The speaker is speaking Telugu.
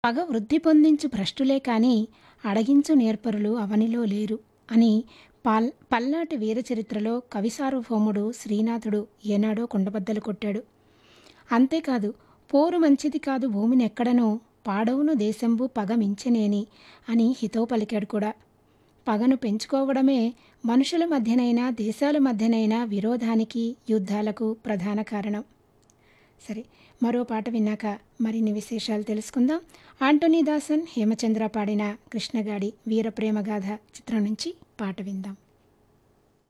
పగ వృద్ధి పొందించు భ్రష్టులే కాని అడగించు నేర్పరులు అవనిలో లేరు అని పాల్ పల్నాటి వీరచరిత్రలో కవిసార్వభౌముడు శ్రీనాథుడు ఏనాడో కుండబద్దలు కొట్టాడు అంతేకాదు పోరు మంచిది కాదు భూమినెక్కడనో పాడవును దేశంబు పగ మించనేని అని హితవు పలికాడు కూడా పగను పెంచుకోవడమే మనుషుల మధ్యనైనా దేశాల మధ్యనైనా విరోధానికి యుద్ధాలకు ప్రధాన కారణం సరే మరో పాట విన్నాక మరిన్ని విశేషాలు తెలుసుకుందాం ఆంటోనీ దాసన్ హేమచంద్ర పాడిన కృష్ణగాడి వీరప్రేమగాథ చిత్రం నుంచి పాట విందాం